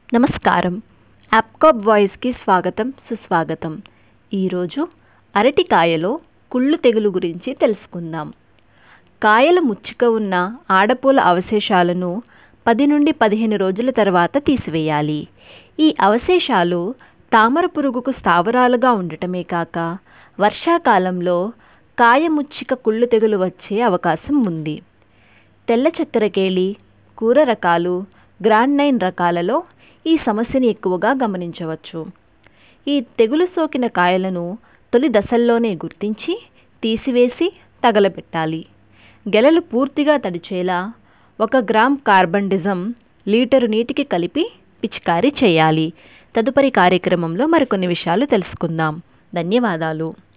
నమస్కారం యాప్కాప్ వాయిస్కి స్వాగతం సుస్వాగతం ఈరోజు అరటికాయలో కుళ్ళు తెగులు గురించి తెలుసుకుందాం కాయల ముచ్చుక ఉన్న ఆడపూల అవశేషాలను పది నుండి పదిహేను రోజుల తర్వాత తీసివేయాలి ఈ అవశేషాలు తామర పురుగుకు స్థావరాలుగా ఉండటమే కాక వర్షాకాలంలో కాయ ముచ్చిక కుళ్ళు తెగులు వచ్చే అవకాశం ఉంది తెల్ల చక్కెరకేళి కూర రకాలు గ్రాండ్ నైన్ రకాలలో ఈ సమస్యని ఎక్కువగా గమనించవచ్చు ఈ తెగులు సోకిన కాయలను తొలి దశల్లోనే గుర్తించి తీసివేసి తగలబెట్టాలి గెలలు పూర్తిగా తడిచేలా ఒక గ్రామ్ కార్బండిజం లీటరు నీటికి కలిపి పిచికారీ చేయాలి తదుపరి కార్యక్రమంలో మరికొన్ని విషయాలు తెలుసుకుందాం ధన్యవాదాలు